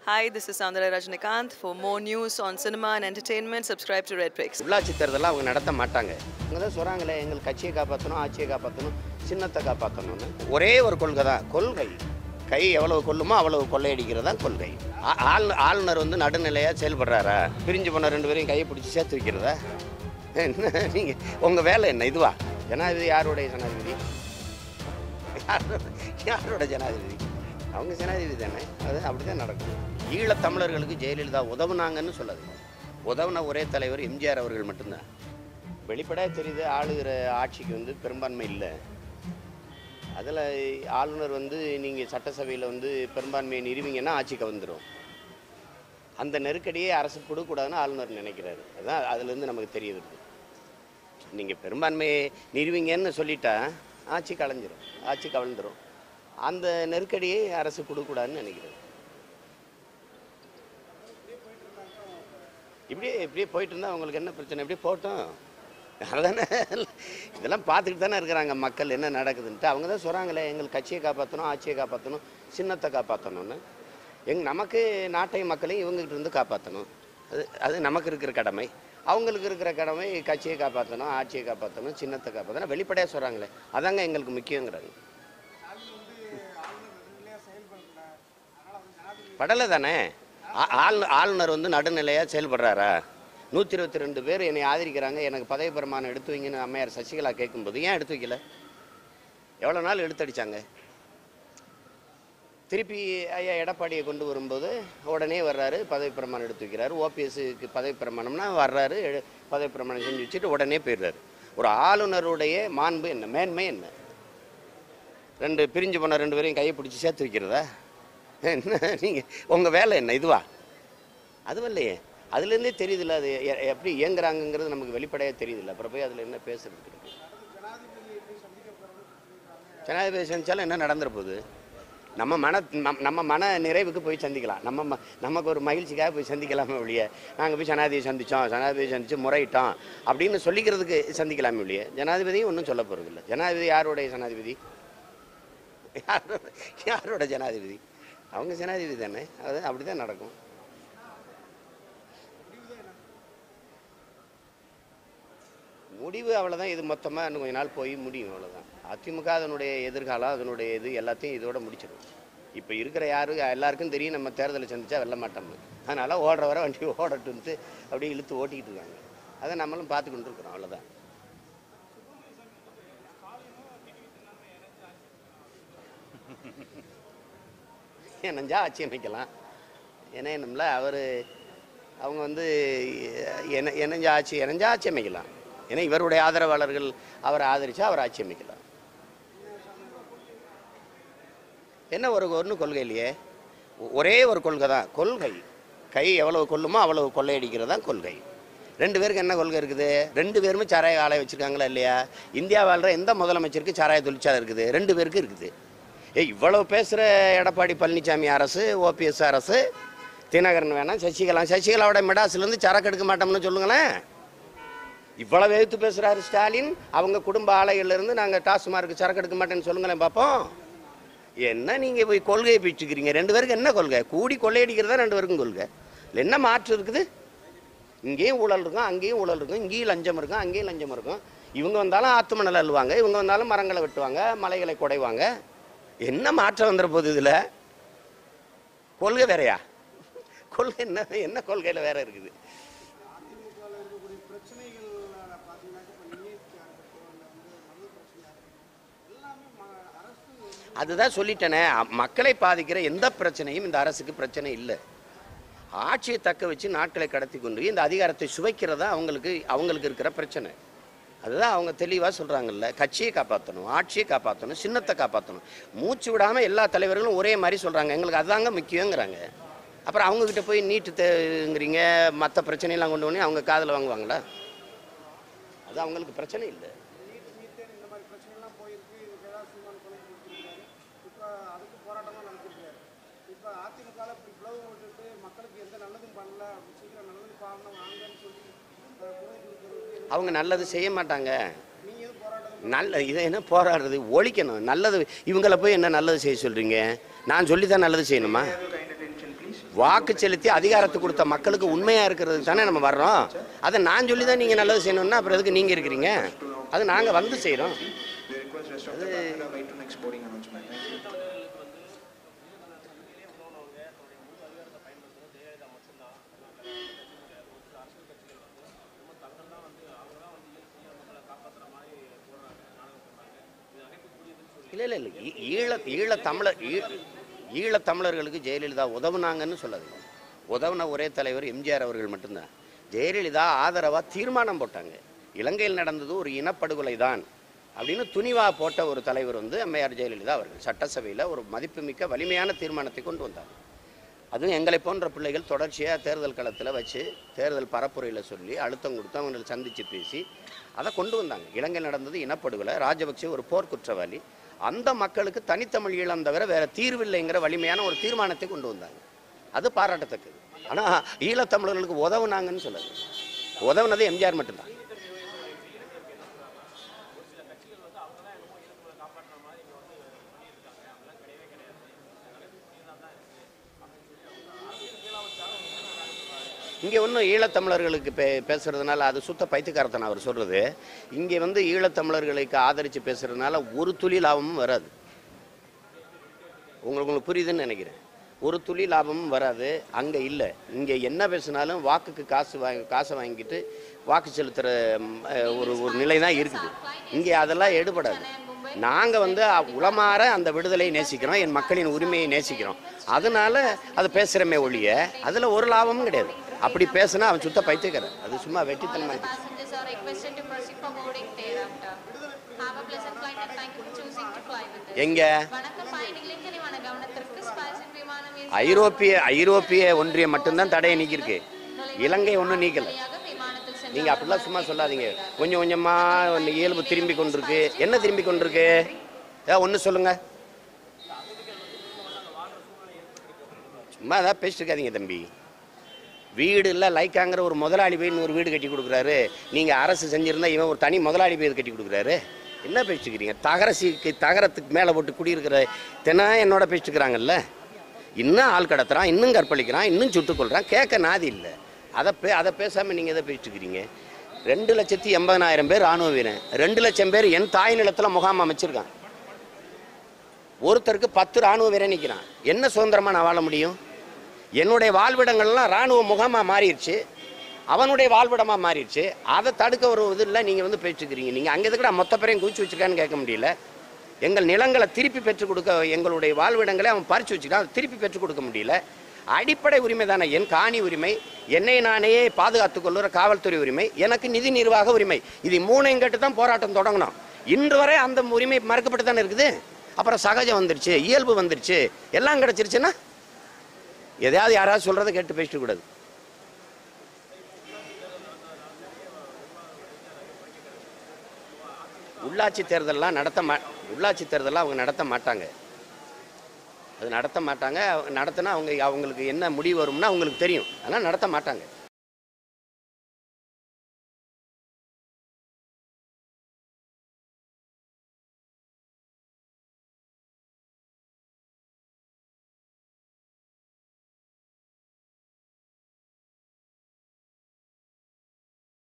Hi, this is Sandra Rajnikant. For more news on cinema and entertainment, subscribe to Red Bricks. உள்ளாட்சி தேர்தலாம் அவங்க நடத்த மாட்டாங்க அவங்க தான் சொல்கிறாங்களே எங்கள் கட்சியை காப்பாற்றணும் ஆட்சியை காப்பாற்றணும் சின்னத்தை காப்பாற்றணும்னு ஒரே ஒரு கொள்கை தான் கொள்கை கை எவ்வளவு கொள்ளுமோ அவ்வளவு கொள்ளையடிக்கிறது தான் கொள்கை ஆ- ஆள் ஆளுநர் வந்து நடுநிலையாக செயல்படுறாரா பிரிஞ்சு போன ரெண்டு பேரையும் கையை பிடிச்சி சேர்த்து வைக்கிறதா என்ன நீங்கள் உங்கள் வேலை என்ன இதுவா ஜனாதிபதி யாருடைய ஜனாதிபதி யாரோட யாரோட ஜனாதிபதி அவங்க ஜனாதிபதி தானே அது அப்படி தான் நடக்கும் ஈழத் தமிழர்களுக்கு ஜெயலலிதா உதவுனாங்கன்னு சொல்லாது உதவுன ஒரே தலைவர் எம்ஜிஆர் அவர்கள் மட்டும்தான் வெளிப்படையாக தெரியுது ஆளுகிற ஆட்சிக்கு வந்து பெரும்பான்மை இல்லை அதில் ஆளுநர் வந்து நீங்கள் சட்டசபையில் வந்து பெரும்பான்மையை நிறுவிங்கன்னா ஆட்சிக்கு வந்துடும் அந்த நெருக்கடியை அரசு கொடுக்கூடாதுன்னு ஆளுநர் நினைக்கிறாரு அதான் அதுலேருந்து நமக்கு தெரிய வருது நீங்கள் பெரும்பான்மையை நிறுவிங்கன்னு சொல்லிட்டா ஆட்சி கலைஞ்சிரும் ஆட்சி கவிழ்ந்துரும் அந்த நெருக்கடியை அரசு கொடுக்கக்கூடாதுன்னு நினைக்கிறது இப்படியே இப்படியே போயிட்டு இருந்தால் அவங்களுக்கு என்ன பிரச்சனை இப்படியே போட்டோம் அதானே இதெல்லாம் பார்த்துக்கிட்டு தானே இருக்கிறாங்க மக்கள் என்ன நடக்குதுன்ட்டு அவங்க தான் சொல்கிறாங்களே எங்கள் கட்சியை காப்பாற்றணும் ஆட்சியை காப்பாற்றணும் சின்னத்தை காப்பாற்றணும்னு எங் நமக்கு நாட்டையும் மக்களையும் இவங்ககிட்ட இருந்து காப்பாற்றணும் அது அது நமக்கு இருக்கிற கடமை அவங்களுக்கு இருக்கிற கடமை கட்சியை காப்பாற்றணும் ஆட்சியை காப்பாற்றணும் சின்னத்தை காப்பாற்றணும் வெளிப்படையாக சொல்கிறாங்களே அதாங்க எங்களுக்கு முக்கியங்கிறாங்க படலை தானே ஆ- ஆளு- ஆளுநர் வந்து நடுநிலையாக செயல்படுறாரா நூற்றி இருபத்தி ரெண்டு பேர் என்னை ஆதரிக்கிறாங்க எனக்கு பதவி பிரமாணம் எடுத்து வைங்கன்னு அம்மையார் சசிகலா கேட்கும்போது ஏன் எடுத்து வைக்கல எவ்வளோ நாள் எடுத்தடிச்சாங்க திருப்பி ஐயா எடப்பாடியை கொண்டு வரும்போது உடனே வர்றாரு பதவி பிரமாணம் எடுத்து வைக்கிறாரு ஓபிஎஸ்க்கு பதவி பிரமாணம்னா வர்றாரு எடு- பதவி பிரமாணம் செஞ்சு வச்சுட்டு உடனே போயிடுறாரு ஒரு ஆளுநருடைய மாண்பு என்ன மேன்மை என்ன ரெண்டு பிரிஞ்சு போன ரெண்டு பேரையும் கையை பிடிச்சி சேர்த்து வைக்கிறதா என்ன நீங்கள் உங்கள் வேலை என்ன இதுவா அதுவும் இல்லையே அதுலேருந்தே தெரியுதுல்ல அது எ- எப்படி இயங்குறாங்கங்கிறது நமக்கு வெளிப்படையாக தெரியுதுல்ல அப்புறம் போய் அதில் என்ன பேசுறதுக்கு இருக்கு ஜனாதிபதி சந்திச்சாலும் என்ன நடந்துற போகுது நம்ம மன நம்- நம்ம மன நிறைவுக்கு போய் சந்திக்கலாம் நம்ம ம- நமக்கு ஒரு மகிழ்ச்சிக்காக போய் சந்திக்கலாமே ஒழிய நாங்கள் போய் ஜனாதிபதி சந்தித்தோம் ஜனாதிபதி சந்தித்து முறையிட்டோம் அப்படின்னு சொல்லிக்கிறதுக்கு சந்திக்கலாமே ஒழிய ஜனாதிபதியும் ஒன்றும் சொல்ல போகிறதில்ல ஜனாதிபதி யாருடைய ஜனாதிபதி யாரோட யாரோட ஜனாதிபதி அவங்க ஜனாதிபதி தானே அது அப்படி தான் நடக்கும் முடிவு அவ்வளோதான் இது மொத்தமாக இன்னும் கொஞ்ச நாள் போய் முடியும் அவ்வளோதான் அதிமுக அதனுடைய எதிர்காலம் அதனுடைய இது எல்லாத்தையும் இதோட முடிச்சிடும் இப்போ இருக்கிற யாரு எல்லாருக்கும் தெரியும் நம்ம தேர்தலை சந்திச்சா வெல்ல மாட்டோம்னு அதனால் ஓடுற வர வண்டி ஓடட்டுன்ட்டு அப்படியே இழுத்து ஓட்டிக்கிட்டு இருக்காங்க அதை நம்மளும் பார்த்து கொண்டு இருக்கிறோம் அவ்வளோதான் இணைஞ்சா ஆட்சி அமைக்கலாம் இணையணும்ல அவர் அவங்க வந்து இணை இணைஞ்ச ஆட்சி இணைஞ்சா ஆட்சி அமைக்கலாம் ஏன்னா இவருடைய ஆதரவாளர்கள் அவரை ஆதரிச்சா அவர் ஆட்சி அமைக்கலாம் என்ன ஒரு ஒன்றும் கொள்கை இல்லையே ஒ- ஒரே ஒரு கொள்கை தான் கொள்கை கை எவ்வளவு கொள்ளுமோ அவ்வளவு கொள்ளையடிக்கிறது தான் கொள்கை ரெண்டு பேருக்கு என்ன கொள்கை இருக்குது ரெண்டு பேருமே சாராய ஆலை வச்சுருக்காங்களா இல்லையா இந்தியா வாழ்கிற எந்த முதலமைச்சருக்கு சாராய தொழிற்சாலை இருக்குது ரெண்டு பேருக்கு இருக்குது ஏய் இவ்வளவு பேசுகிற எடப்பாடி பழனிசாமி அரசு ஓபிஎஸ் அரசு தினகரன் வேணாம் சசிகலா சசிகலாவோட மெடாஸ்லேருந்து சரக்கு எடுக்க மாட்டோம்னு சொல்லுங்களேன் இவ்வளவு எழுத்து பேசுகிறாரு ஸ்டாலின் அவங்க குடும்ப ஆலைகள்லேருந்து நாங்கள் டாஸ்மார்க்கு சரக்கு எடுக்க மாட்டேன்னு சொல்லுங்களேன் பார்ப்போம் என்ன நீங்கள் போய் கொள்கையை பிடிச்சிக்கிறீங்க ரெண்டு பேருக்கு என்ன கொள்கை கூடி கொள்ளையடிக்கிறதா ரெண்டு பேருக்கும் கொள்கை இல்லை என்ன மாற்று இருக்குது இங்கேயும் ஊழல் இருக்கும் அங்கேயும் ஊழல் இருக்கும் இங்கேயும் லஞ்சம் இருக்கும் அங்கேயும் லஞ்சம் இருக்கும் இவங்க வந்தாலும் ஆத்து மணல் அள்ளுவாங்க இவங்க வந்தாலும் மரங்களை வெட்டுவாங்க மலைகளை குடைவாங்க என்ன மாற்றம் வந்துட போகுது இதில் கொள்கை வேறையா கொள்கை என்ன என்ன கொள்கையில் வேற இருக்குது அதுதான் சொல்லிட்டேனே அ- மக்களை பாதிக்கிற எந்த பிரச்சனையும் இந்த அரசுக்கு பிரச்சனை இல்லை ஆட்சியை தக்க வச்சு நாட்களை கடத்தி கொண்டு இந்த அதிகாரத்தை சுவைக்கிறதா அவங்களுக்கு அவங்களுக்கு இருக்கிற பிரச்சனை அதுதான் அவங்க தெளிவாக சொல்கிறாங்கல்ல கட்சியை காப்பாற்றணும் ஆட்சியை காப்பாற்றணும் சின்னத்தை காப்பாற்றணும் மூச்சு விடாமல் எல்லா தலைவர்களும் ஒரே மாதிரி சொல்கிறாங்க எங்களுக்கு அதுதாங்க முக்கியங்கிறாங்க அப்புறம் அவங்கக்கிட்ட போய் நீட்டு தேங்கிறீங்க மற்ற பிரச்சனையெல்லாம் கொண்டு வந்து அவங்க காதில் வாங்குவாங்களா அது அவங்களுக்கு பிரச்சனை இல்லை அவங்க நல்லது செய்ய மாட்டாங்க நல்ல இதை என்ன போராடுறது ஒழிக்கணும் நல்லது இவங்கள போய் என்ன நல்லது செய்ய சொல்கிறீங்க நான் சொல்லி தான் நல்லது செய்யணுமா Have your kind attention, please. வாக்கு செலுத்தி அதிகாரத்தை கொடுத்த மக்களுக்கு உண்மையாக இருக்கிறதுக்கு தானே நம்ம வர்றோம் அதை நான் சொல்லி தான் நீங்கள் நல்லது செய்யணும்னா அப்புறம் எதுக்கு நீங்கள் இருக்கிறீங்க அது நாங்கள் வந்து செய்கிறோம் We request rest of the Karnataka right to next voting announcement. Thank you. இல்லை இல்லை இல்லை ஈ- ஈழ ஈழத் தமிழர் ஈ- ஈழத் தமிழர்களுக்கு ஜெயலலிதா உதவுனாங்கன்னு சொல்லாதீங்க உதவுன ஒரே தலைவர் எம்ஜிஆர் அவர்கள் மட்டும்தான் ஜெயலலிதா ஆதரவாக தீர்மானம் போட்டாங்க இலங்கையில் நடந்தது ஒரு இனப்படுகொலை தான் அப்படின்னு துணிவா போட்ட ஒரு தலைவர் வந்து அம்மையார் ஜெயலலிதா அவர்கள் சட்டசபையில் ஒரு மதிப்புமிக்க வலிமையான தீர்மானத்தை கொண்டு வந்தாங்க அதுவும் எங்களை போன்ற பிள்ளைகள் தொடர்ச்சியாக தேர்தல் களத்தில் வச்சு தேர்தல் பரப்புரையில் சொல்லி அழுத்தம் கொடுத்து அவங்களை சந்தித்து பேசி அதை கொண்டு வந்தாங்க இலங்கை நடந்தது இனப்படுகொலை ராஜபக்சே ஒரு போர் குற்றவாளி அந்த மக்களுக்கு தனித்தமிழ் ஈழம் தவிர வேற தீர்வில்லைங்கிற வலிமையான ஒரு தீர்மானத்தை கொண்டு வந்தாங்க அது பாராட்டத்தக்கது ஆனால் ஈழத்தமிழர்களுக்கு உதவுனாங்கன்னு சொல்லாது உதவுனது எம்ஜிஆர் மட்டும்தான் இங்கே ஒன்றும் ஈழத்தமிழர்களுக்கு பே பேசுறதுனால அது சுத்த பைத்தியக்காரத்தனம் அவர் சொல்கிறது இங்கே வந்து ஈழத்தமிழர்களுக்கு ஆதரித்து பேசுறதுனால ஒரு துளி லாபமும் வராது உங்களுக்கு உங்களுக்கு புரியுதுன்னு நினைக்கிறேன் ஒரு துளி லாபமும் வராது அங்கே இல்லை இங்கே என்ன பேசினாலும் வாக்குக்கு காசு வாங்கி காசை வாங்கிட்டு வாக்கு செலுத்துகிற ஒரு ஒரு நிலை தான் இருக்குது இங்கே அதெல்லாம் எடுபடாது நாங்கள் வந்து உளமாற அந்த விடுதலையை நேசிக்கிறோம் என் மக்களின் உரிமையை நேசிக்கிறோம் அதனால அது பேசுகிறமே ஒழிய அதில் ஒரு லாபமும் கிடையாது அப்படி பேசுனா அவன் சுத்த பைத்தியக்காரன் அது சும்மா வெட்டித்தனமாக இருக்கு Passengers are requested to proceed for boarding thereafter. Have a pleasant flight and thank you for choosing to fly with us. எங்கே வணக்கம் பயணிகளின் கனிவான கவனத்திற்கு ஸ்பைசன் விமானம் ஏசி ஐரோப்பிய ஐரோப்பிய ஒன்றியம் மட்டும்தான் தடையை நீக்கியிருக்கு இலங்கை ஒன்றும் நீக்கலை வழியாக விமானத்தில் சென்று நீங்கள் அப்படிலாம் சும்மா சொல்லாதீங்க கொஞ்சம் கொஞ்சமாக இயல்பு திரும்பி கொண்டிருக்கு என்ன திரும்பி கொண்டிருக்கு ஏதாவது ஒன்று சொல்லுங்க சும்மா ஏதாவது பேசிட்டு இருக்காதீங்க தம்பி வீடு இல்லை லைக்காங்கிற ஒரு முதலாளி போய் ஒரு வீடு கட்டி கொடுக்குறாரு நீங்கள் அரசு செஞ்சுருந்தா இவன் ஒரு தனி முதலாளி போய் கட்டி கொடுக்குறாரு என்ன பேசிக்கிறீங்க தகரசிக்கு தகரத்துக்கு மேலே போட்டு குடியிருக்கிற தினம் என்னோட பேசிட்டுக்கிறாங்கல்ல இன்னும் ஆள் கடத்துறான் இன்னும் கற்பழிக்கிறான் இன்னும் சுட்டுக் கொள்றான் கேட்க நாதி இல்லை அதை பே அதை பேசாமல் நீங்கள் எதை பேசிட்டுக்கிறீங்க ரெண்டு லட்சத்தி எண்பதனாயிரம் பேர் ராணுவ வீரன் ரெண்டு லட்சம் பேர் என் தாய் நிலத்தில் முகாம் அமைச்சிருக்கான் ஒருத்தருக்கு பத்து ராணுவ வீரன் நிற்கிறான் என்ன சுதந்திரமாக நான் வாழ முடியும் என்னுடைய வாழ்விடங்கள்லாம் ராணுவ முகாமாக மாறிடுச்சு அவனுடைய வாழ்விடமாக மாறிடுச்சு அதை தடுக்க ஒரு இது இல்லை நீங்கள் வந்து பேச்சுக்கிறீங்க நீங்கள் அங்கே எதுக்குடா மொத்த பேரையும் குவிச்சு வச்சுருக்கான்னு கேட்க முடியல எங்கள் நிலங்களை திருப்பி பெற்றுக் கொடுக்க எங்களுடைய வாழ்விடங்களை அவன் பறிச்சு வச்சுக்கிட்டான் அதை திருப்பி பெற்றுக் கொடுக்க முடியல அடிப்படை உரிமை தானே என் காணி உரிமை என்னை நானே பாதுகாத்துக் கொள்ளுற காவல்துறை உரிமை எனக்கு நிதி நிர்வாக உரிமை இது மூணையும் கேட்டு தான் போராட்டம் தொடங்கணும் இன்று வரை அந்த உரிமை மறுக்கப்பட்டு தானே இருக்குது அப்புறம் சகஜம் வந்துருச்சு இயல்பு வந்துருச்சு எல்லாம் கிடைச்சிருச்சுன்னா எதையாவது யாராவது சொல்கிறத கேட்டு பேசிட்டு கூடாது உள்ளாட்சி தேர்தல்லாம் நடத்த மா உள்ளாட்சி தேர்தலாம் அவங்க நடத்த மாட்டாங்க அது நடத்த மாட்டாங்க அவங்க நடத்தினா அவங்க அவங்களுக்கு என்ன முடிவு வரும்னா அவங்களுக்கு தெரியும் ஆனால் நடத்த மாட்டாங்க